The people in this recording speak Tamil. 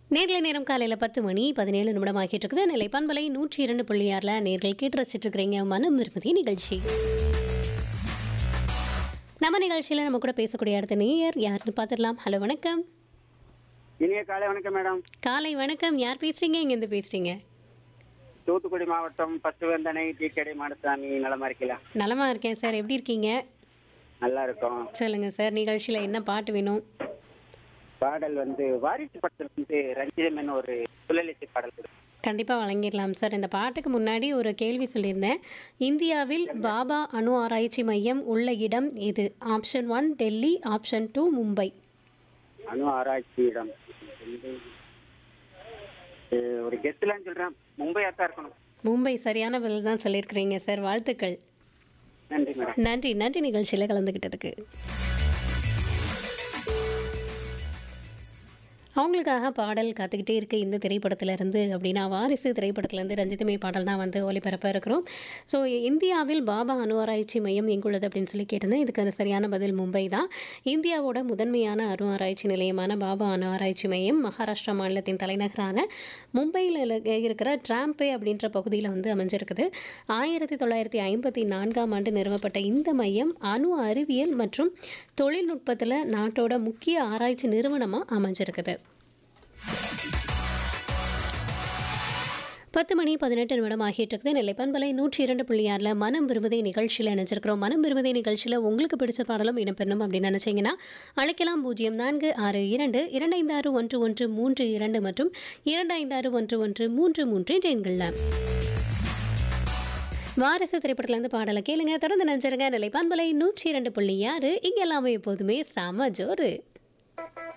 நேர்ல நேரம் காலையில் பத்து மணி பதினேழு நிமிடம் ஆகிட்டு இருக்குது நிலை பண்பலை நூற்றி இரண்டு புள்ளி ஆறில் நேர்கள் கேட்டு ரசிச்சுட்டு இருக்கிறீங்க மனம் விரும்பதி நிகழ்ச்சி நம்ம நிகழ்ச்சியில் நம்ம கூட பேசக்கூடிய அடுத்த நேயர் யாருன்னு பார்த்துடலாம் ஹலோ வணக்கம் இனிய காலை வணக்கம் மேடம் காலை வணக்கம் யார் பேசுறீங்க இங்கேருந்து பேசுறீங்க தூத்துக்குடி மாவட்டம் பசுவந்தனை டீக்கடை மாடசாமி நலமா இருக்கலாம் நலமா இருக்கேன் சார் எப்படி இருக்கீங்க நல்லா இருக்கும் சொல்லுங்க சார் நிகழ்ச்சியில் என்ன பாட்டு வேணும் பாடல் வந்து வாரிசு படத்துல வந்து ரஞ்சிதம் ஒரு சுழலிசை பாடல் கொடுக்கும் கண்டிப்பாக வழங்கிடலாம் சார் இந்த பாட்டுக்கு முன்னாடி ஒரு கேள்வி சொல்லியிருந்தேன் இந்தியாவில் பாபா அணு ஆராய்ச்சி மையம் உள்ள இடம் இது option one Delhi option two Mumbai அணு ஆராய்ச்சியிடம் அஹ் ஒரு கெஸ்ட்லாம் சொல்றேன் மும்பையா தான் இருக்கணும் மும்பை சரியான பதில் தான் சொல்லியிருக்கிறீங்க சார் வாழ்த்துக்கள் நன்றி மேடம் நன்றி நன்றி நிகழ்ச்சியில் கலந்துக்கிட்டதுக்கு அவங்களுக்காக பாடல் காத்துக்கிட்டே இருக்கு இந்த திரைப்படத்துல இருந்து அப்படின்னா வாரிசு திரைப்படத்துலேருந்து ரஞ்சிதமே பாடல் தான் வந்து ஒளிபரப்ப இருக்கிறோம் ஸோ இந்தியாவில் பாபா அணு ஆராய்ச்சி மையம் எங்குள்ளது அப்படின்னு சொல்லி கேட்டிருந்தேன் இதுக்கு அது சரியான பதில் மும்பை தான் இந்தியாவோட முதன்மையான அணு ஆராய்ச்சி நிலையமான பாபா அணு ஆராய்ச்சி மையம் மகாராஷ்டிரா மாநிலத்தின் தலைநகரான மும்பையில் இருக்கிற டிராம்பே அப்படின்ற பகுதியில் வந்து அமைஞ்சிருக்குது ஆயிரத்தி தொள்ளாயிரத்தி ஐம்பத்தி நான்காம் ஆண்டு நிறுவப்பட்ட இந்த மையம் அணு அறிவியல் மற்றும் தொழில்நுட்பத்தில் நாட்டோட முக்கிய ஆராய்ச்சி நிறுவனமாக அமைஞ்சிருக்குது பத்து மணி பதினெட்டு நிமிடம் ஆகிட்டு இருக்குது நெல்லை பண்பலை நூற்றி இரண்டு புள்ளி ஆறில் மனம் விரும்புதை நிகழ்ச்சியில் இணைஞ்சிருக்கிறோம் மனம் விரும்புதை நிகழ்ச்சியில் உங்களுக்கு பிடிச்ச பாடலும் இடம்பெறணும் அப்படின்னு நினச்சிங்கன்னா அழைக்கலாம் பூஜ்ஜியம் நான்கு ஆறு இரண்டு இரண்டு ஐந்து ஆறு ஒன்று ஒன்று மூன்று இரண்டு மற்றும் இரண்டு ஐந்து ஆறு ஒன்று ஒன்று மூன்று மூன்று என்ற எண்களில் வாரசு திரைப்படத்துலேருந்து பாடலை கேளுங்க தொடர்ந்து நினைச்சிருங்க நிலை பண்பலை நூற்றி இரண்டு புள்ளி ஆறு இங்கே எல்லாமே எப்போதுமே சம ஜோறு